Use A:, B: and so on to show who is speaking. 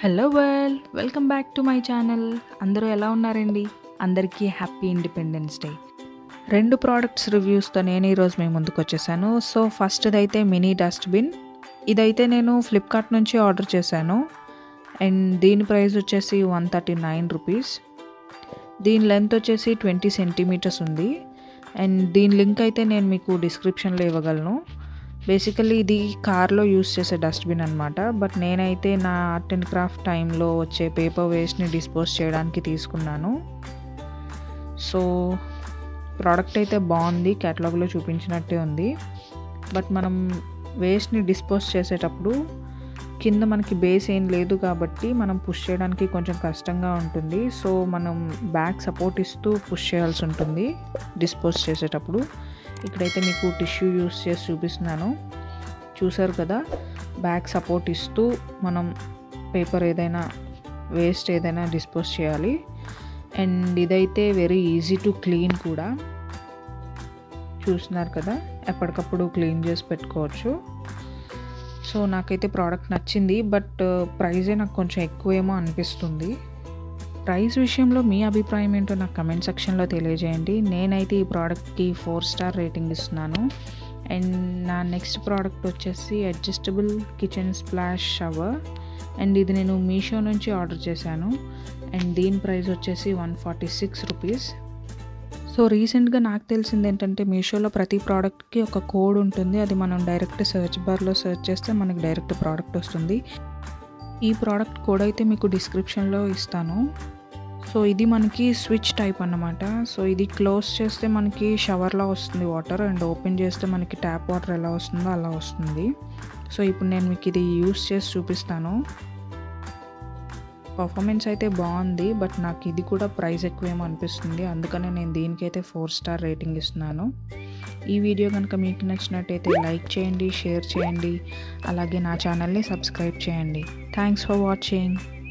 A: hello world welcome back to my channel అందరూ ఎలా ఉన్నారండి అందరికీ హ్యాపీ ఇండిపెండెన్స్ డే రెండు ప్రోడక్ట్స్ రివ్యూస్తో నేను ఈరోజు మీ ముందుకు వచ్చేసాను సో ఫస్ట్ది అయితే మినీ డస్ట్బిన్ ఇదైతే నేను ఫ్లిప్కార్ట్ నుంచి ఆర్డర్ చేశాను అండ్ దీని ప్రైస్ వచ్చేసి వన్ థర్టీ నైన్ రూపీస్ దీని లెంత్ వచ్చేసి ట్వంటీ సెంటీమీటర్స్ ఉంది అండ్ దీని లింక్ అయితే నేను మీకు డిస్క్రిప్షన్లో ఇవ్వగలను బేసికలీ ఇది కార్లో యూస్ చేసే డస్ట్బిన్ అనమాట బట్ నేనైతే నా ఆర్ట్ అండ్ క్రాఫ్ట్ టైంలో వచ్చే పేపర్ వేస్ట్ని డిస్పోజ్ చేయడానికి తీసుకున్నాను సో ప్రోడక్ట్ అయితే బాగుంది క్యాటలాగ్లో చూపించినట్టే ఉంది బట్ మనం వేస్ట్ని డిస్పోజ్ చేసేటప్పుడు కింద మనకి బేస్ ఏం లేదు కాబట్టి మనం పుష్ చేయడానికి కొంచెం కష్టంగా ఉంటుంది సో మనం బ్యాక్ సపోర్ట్ ఇస్తూ పుష్ చేయాల్సి ఉంటుంది డిస్పోజ్ చేసేటప్పుడు ఇక్కడైతే మీకు టిష్యూ యూస్ చేసి చూపిస్తున్నాను చూసారు కదా బ్యాక్ సపోర్ట్ ఇస్తూ మనం పేపర్ ఏదైనా వేస్ట్ ఏదైనా డిస్పోజ్ చేయాలి అండ్ ఇదైతే వెరీ ఈజీ టు క్లీన్ కూడా చూస్తున్నారు కదా ఎప్పటికప్పుడు క్లీన్ చేసి పెట్టుకోవచ్చు సో నాకైతే ప్రోడక్ట్ నచ్చింది బట్ ప్రైజే నాకు కొంచెం ఎక్కువేమో అనిపిస్తుంది ప్రైస్ విషయంలో మీ అభిప్రాయం ఏంటో నాకు కమెంట్ సెక్షన్లో తెలియజేయండి నేనైతే ఈ ప్రోడక్ట్కి ఫోర్ స్టార్ రేటింగ్ ఇస్తున్నాను అండ్ నా నెక్స్ట్ ప్రోడక్ట్ వచ్చేసి adjustable kitchen splash shower and ఇది నేను మీషో నుంచి ఆర్డర్ చేశాను అండ్ దీని ప్రైస్ వచ్చేసి one forty six rupees so రీసెంట్గా నాకు తెలిసింది ఏంటంటే మీషోలో ప్రతి ప్రోడక్ట్కి ఒక కోడ్ ఉంటుంది అది మనం డైరెక్ట్ సెర్చ్ బార్లో సెర్చ్ చేస్తే మనకి డైరెక్ట్ ప్రోడక్ట్ వస్తుంది ఈ ప్రోడక్ట్ కోడ్ అయితే మీకు డిస్క్రిప్షన్లో ఇస్తాను సో ఇది మనకి స్విచ్ టైప్ అన్నమాట సో ఇది క్లోజ్ చేస్తే మనకి షవర్లా వస్తుంది వాటర్ అండ్ ఓపెన్ చేస్తే మనకి ట్యాప్ వాటర్ ఎలా వస్తుందో అలా వస్తుంది సో ఇప్పుడు నేను మీకు ఇది యూస్ చేసి చూపిస్తాను పర్ఫార్మెన్స్ అయితే బాగుంది బట్ నాకు ఇది కూడా ప్రైస్ ఎక్కువేమో అనిపిస్తుంది అందుకనే నేను దీనికైతే ఫోర్ స్టార్ రేటింగ్ ఇస్తున్నాను ఈ వీడియో కనుక మీకు నచ్చినట్టయితే లైక్ చేయండి షేర్ చేయండి అలాగే నా ఛానల్ని సబ్స్క్రైబ్ చేయండి థ్యాంక్స్ ఫర్ వాచింగ్